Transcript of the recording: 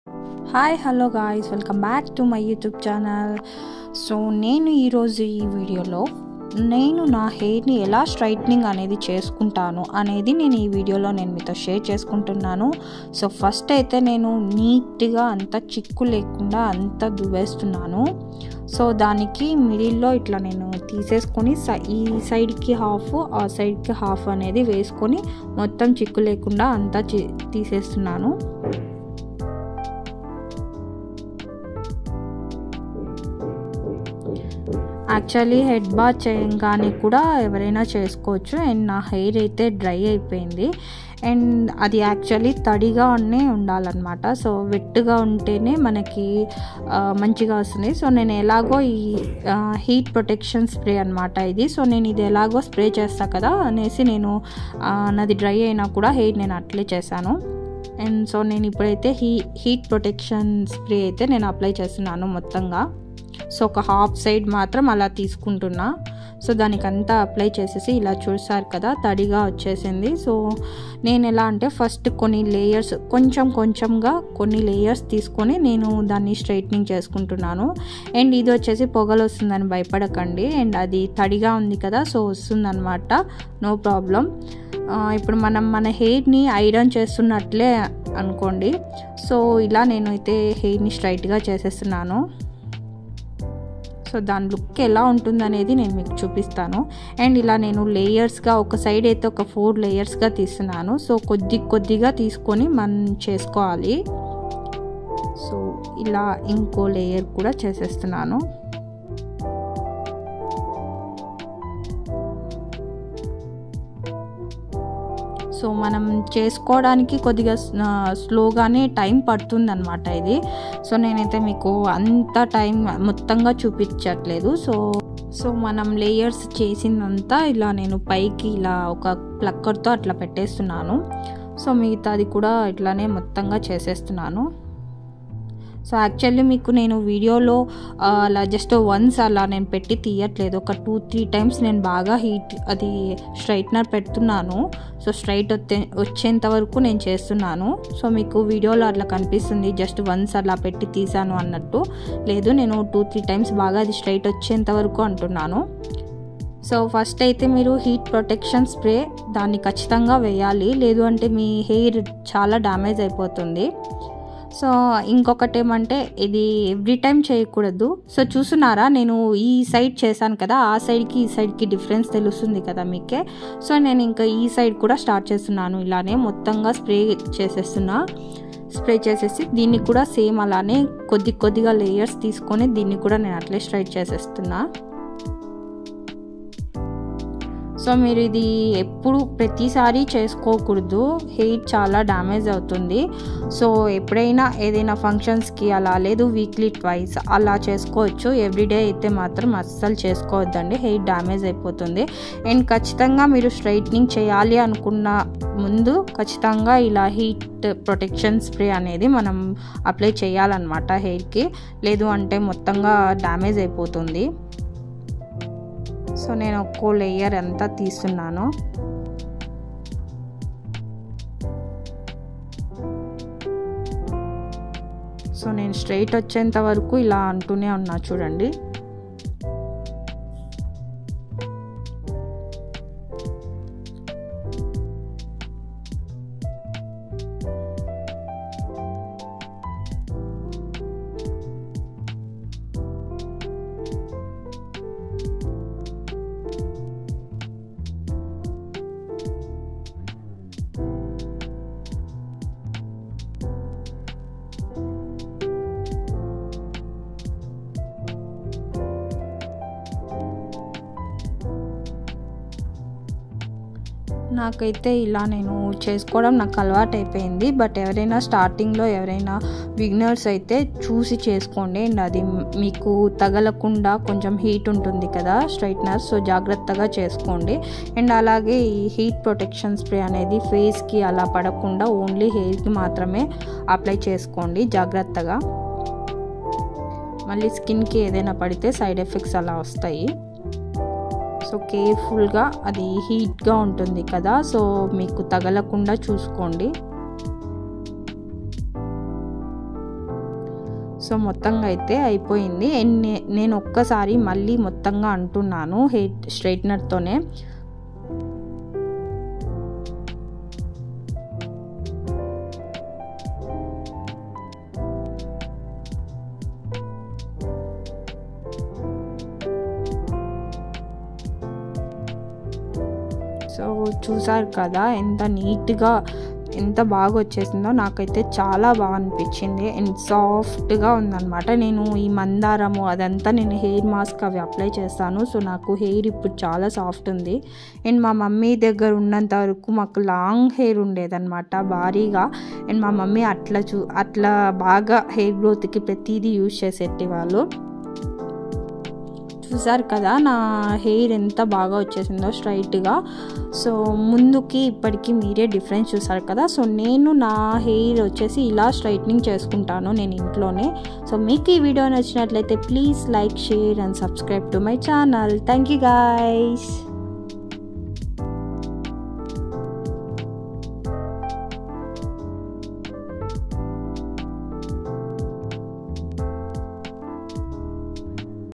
hi hello guys welcome back to my YouTube channel so నేను ఈరోజు ఈ వీడియోలో నేను నా హెయిర్ని ఎలా స్ట్రైట్నింగ్ అనేది చేసుకుంటాను అనేది నేను ఈ వీడియోలో నేను మీతో షేర్ చేసుకుంటున్నాను సో ఫస్ట్ అయితే నేను నీట్గా అంత చిక్కు లేకుండా అంతా దువ్వేస్తున్నాను సో దానికి మిడిల్లో ఇట్లా నేను తీసేసుకొని ఈ సైడ్కి హాఫ్ ఆ సైడ్కి హాఫ్ అనేది వేసుకొని మొత్తం చిక్కు లేకుండా అంతా తీసేస్తున్నాను యాక్చువల్లీ హెడ్ బాత్ చేయగానే కూడా ఎవరైనా చేసుకోవచ్చు అండ్ నా హెయిర్ అయితే డ్రై అయిపోయింది అండ్ అది యాక్చువల్లీ తడిగానే ఉండాలన్నమాట సో వెట్టుగా ఉంటేనే మనకి మంచిగా వస్తుంది సో నేను ఎలాగో ఈ హీట్ ప్రొటెక్షన్ స్ప్రే అనమాట ఇది సో నేను ఇది ఎలాగో స్ప్రే చేస్తా కదా అనేసి నేను నాది డ్రై అయినా కూడా హెయిర్ నేను అట్లే చేశాను అండ్ సో నేను ఇప్పుడైతే హీ హీట్ ప్రొటెక్షన్ స్ప్రే అయితే నేను అప్లై చేస్తున్నాను మొత్తంగా సో ఒక హాఫ్ సైడ్ మాత్రం అలా తీసుకుంటున్నా సో దానికంతా అప్లై చేసేసి ఇలా చూసారు కదా తడిగా వచ్చేసింది సో నేను ఎలా అంటే ఫస్ట్ కొన్ని లేయర్స్ కొంచెం కొంచెంగా కొన్ని లేయర్స్ తీసుకొని నేను దాన్ని స్ట్రైట్నింగ్ చేసుకుంటున్నాను అండ్ ఇది వచ్చేసి పొగలు వస్తుందని భయపడకండి అండ్ అది తడిగా ఉంది కదా సో వస్తుందన్నమాట నో ప్రాబ్లం ఇప్పుడు మనం మన హెయిర్ని ఐరన్ చేస్తున్నట్లే అనుకోండి సో ఇలా నేనైతే హెయిర్ని స్ట్రైట్గా చేసేస్తున్నాను సో దాని లుక్ ఎలా ఉంటుందనేది నేను మీకు చూపిస్తాను అండ్ ఇలా నేను లేయర్స్గా ఒక సైడ్ అయితే ఒక ఫోర్ లేయర్స్గా తీస్తున్నాను సో కొద్ది కొద్దిగా తీసుకొని మనం చేసుకోవాలి సో ఇలా ఇంకో లేయర్ కూడా చేసేస్తున్నాను సో మనం చేసుకోవడానికి కొద్దిగా స్లోగానే టైం పడుతుందన్నమాట ఇది సో నేనైతే మీకు అంత టైం మొత్తంగా చూపించట్లేదు సో సో మనం లేయర్స్ చేసిందంతా ఇలా నేను పైకి ఇలా ఒక ప్లక్కర్తో అట్లా పెట్టేస్తున్నాను సో మిగతాది కూడా ఇట్లానే మొత్తంగా చేసేస్తున్నాను సో యాక్చువల్లీ మీకు నేను వీడియోలో అలా జస్ట్ వన్స్ అలా నేను పెట్టి తీయట్లేదు ఒక టూ త్రీ టైమ్స్ నేను బాగా హీట్ అది స్ట్రైట్నర్ పెడుతున్నాను సో స్ట్రైట్ వచ్చే వచ్చేంత వరకు నేను చేస్తున్నాను సో మీకు వీడియోలో అట్లా కనిపిస్తుంది జస్ట్ వన్స్ అలా పెట్టి తీసాను అన్నట్టు లేదు నేను టూ త్రీ టైమ్స్ బాగా అది స్ట్రైట్ వచ్చేంత వరకు అంటున్నాను సో ఫస్ట్ అయితే మీరు హీట్ ప్రొటెక్షన్ స్ప్రే దాన్ని ఖచ్చితంగా వేయాలి లేదు అంటే మీ హెయిర్ చాలా డ్యామేజ్ అయిపోతుంది సో ఇంకొకటి ఏమంటే ఇది ఎవ్రీ టైం చేయకూడదు సో చూస్తున్నారా నేను ఈ సైడ్ చేశాను కదా ఆ సైడ్కి ఈ సైడ్కి డిఫరెన్స్ తెలుస్తుంది కదా మీకే సో నేను ఇంకా ఈ సైడ్ కూడా స్టార్ట్ చేస్తున్నాను ఇలానే మొత్తంగా స్ప్రే చేసేస్తున్నా స్ప్రే చేసేసి దీన్ని కూడా సేమ్ అలానే కొద్ది కొద్దిగా లేయర్స్ తీసుకొని దీన్ని కూడా నేను అట్లే స్ట్రైట్ చేసేస్తున్నా సో మీరు ఇది ఎప్పుడు ప్రతిసారి చేసుకోకూడదు హెయిర్ చాలా డ్యామేజ్ అవుతుంది సో ఎప్పుడైనా ఏదైనా ఫంక్షన్స్కి అలా లేదు వీక్లీ ట్వైస్ అలా చేసుకోవచ్చు ఎవ్రీడే అయితే మాత్రం అస్సలు చేసుకోవద్దండి హెయిర్ డ్యామేజ్ అయిపోతుంది అండ్ ఖచ్చితంగా మీరు స్ట్రైట్నింగ్ చేయాలి అనుకున్న ముందు ఖచ్చితంగా ఇలా హీట్ ప్రొటెక్షన్ స్ప్రే అనేది మనం అప్లై చేయాలన్నమాట హెయిర్కి లేదు అంటే మొత్తంగా డ్యామేజ్ అయిపోతుంది సో నేను ఒక్కో లేయర్ అంతా తీస్తున్నాను సో నేను స్ట్రైట్ వచ్చేంత వరకు ఇలా అంటూనే ఉన్నా చూడండి నాకైతే ఇలా నేను చేసుకోవడం నాకు అలవాటు అయిపోయింది బట్ ఎవరైనా స్టార్టింగ్లో ఎవరైనా బిగినర్స్ అయితే చూసి చేసుకోండి అండ్ అది మీకు తగలకుండా కొంచెం హీట్ ఉంటుంది కదా స్ట్రైట్నర్ సో జాగ్రత్తగా చేసుకోండి అండ్ అలాగే ఈ హీట్ ప్రొటెక్షన్ స్ప్రే అనేది ఫేస్కి అలా పడకుండా ఓన్లీ హెయిర్కి మాత్రమే అప్లై చేసుకోండి జాగ్రత్తగా మళ్ళీ స్కిన్కి ఏదైనా పడితే సైడ్ ఎఫెక్ట్స్ అలా వస్తాయి సో కేర్ఫుల్గా అది హీట్గా ఉంటుంది కదా సో మీకు తగలకుండా చూసుకోండి సో మొత్తంగా అయితే అయిపోయింది అండ్ నే- నేను ఒక్కసారి మళ్ళీ మొత్తంగా అంటున్నాను హెయిర్ స్ట్రైట్నర్తోనే సో చూసారు కదా ఎంత నీట్గా ఎంత బాగా వచ్చేసిందో నాకైతే చాలా బాగా అనిపించింది అండ్ సాఫ్ట్గా ఉందన్నమాట నేను ఈ మందారము అదంతా నేను హెయిర్ మాస్క్ అవి అప్లై చేస్తాను సో నాకు హెయిర్ ఇప్పుడు చాలా సాఫ్ట్ ఉంది అండ్ మా మమ్మీ దగ్గర ఉన్నంత వరకు మాకు లాంగ్ హెయిర్ ఉండేదన్నమాట భారీగా అండ్ మా మమ్మీ అట్లా చూ అట్లా బాగా హెయిర్ గ్రోత్కి ప్రతిదీ యూజ్ చేసేటివాళ్ళు చూసారు కదా నా హెయిర్ ఎంత బాగా వచ్చేసిందో స్ట్రైట్గా సో ముందుకి ఇప్పటికి మీరే డిఫరెన్స్ చూసారు కదా సో నేను నా హెయిర్ వచ్చేసి ఇలా స్ట్రైట్నింగ్ చేసుకుంటాను నేను ఇంట్లోనే సో మీకు ఈ వీడియో నచ్చినట్లయితే please like share and subscribe to my channel thank you guys